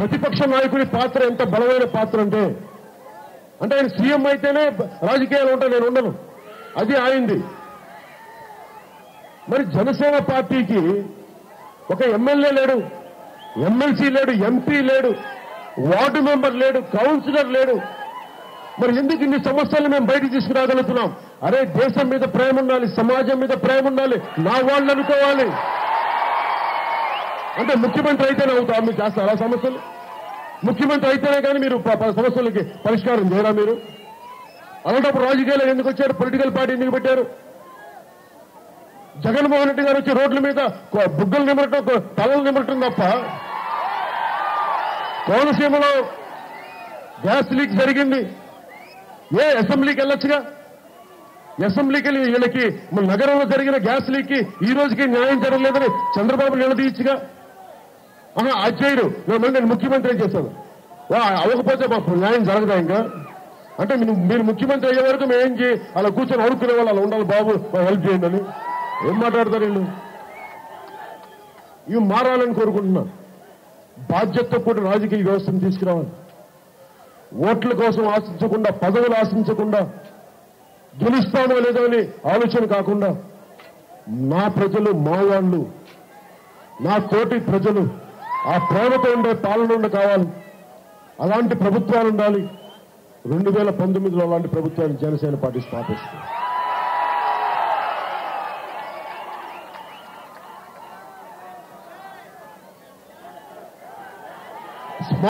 ప్రతిపక్ష నాయకుడి పాత్ర ఎంత బలమైన పాత్ర అంటే అంటే ఆయన సీఎం అయితేనే రాజకీయాలు ఉంటా నేను ఉండను అది ఆయింది మరి జనసేన పార్టీకి ఒక ఎమ్మెల్యే లేడు ఎమ్మెల్సీ లేడు ఎంపీ లేడు వార్డు మెంబర్ లేడు కౌన్సిలర్ లేడు మరి ఎందుకు ఇన్ని సమస్యలు మేము బయటికి తీసుకురాగలుగుతున్నాం అరే దేశం మీద ప్రేమ ఉండాలి సమాజం మీద ప్రేమ ఉండాలి నా వాళ్ళు అనుకోవాలి అంటే ముఖ్యమంత్రి అయితేనే అవుతా మీరు చేస్తారా సమస్యలు ముఖ్యమంత్రి అయితేనే కానీ మీరు ప- ప- సమస్యలకి పరిష్కారం చేయరా మీరు అలాంటప్పుడు రాజకీయాలు ఎందుకు వచ్చారు పొలిటికల్ పార్టీ ఎందుకు పెట్టారు జగన్మోహన్ రెడ్డి గారు వచ్చి రోడ్ల మీద కొ- బుగ్గలు నిమరటం కొ- తలలు నిమరటం తప్ప కోనసీమలో గ్యాస్ లీక్ జరిగింది ఏ అసెంబ్లీకి వెళ్ళొచ్చుగా అసెంబ్లీకి వెళ్ళి వీళ్ళకి మన నగరంలో జరిగిన గ్యాస్ లీక్ కి ఈ రోజుకి న్యాయం జరగలేదని చంద్రబాబు నిలదీయచ్చుగా ఆహా అది చేయడు నేను నేను ముఖ్యమంత్రి చేశాను వా, అవ్వకపోతే మాకు న్యాయం జరగదా ఇంకా అంటే మీరు మీరు ముఖ్యమంత్రి అయ్యే వరకు మేము ఏం చేయి అలా కూర్చొని అడుక్కునే వాళ్ళు అలా ఉండాలి బాబు మాకు హెల్ప్ చేయండి అని ఏం మాట్లాడతారు వీళ్ళు ఇవి మారాలని కోరుకుంటున్నా బాధ్యతతో కూడిన రాజకీయ వ్యవస్థను తీసుకురావాలి ఓట్ల కోసం ఆశించకుండా పదవులు ఆశించకుండా గెలుస్తామో లేదో అని ఆలోచన కాకుండా నా ప్రజలు మా వాళ్ళు నా తోటి ప్రజలు ఆ ప్రేమతో ఉండే పాలన ఉండే కావాలి అలాంటి ప్రభుత్వాలు ఉండాలి రెండు వేల పంతొమ్మిదిలో అలాంటి ప్రభుత్వాన్ని జనసేన పార్టీ స్థాపిస్తుంది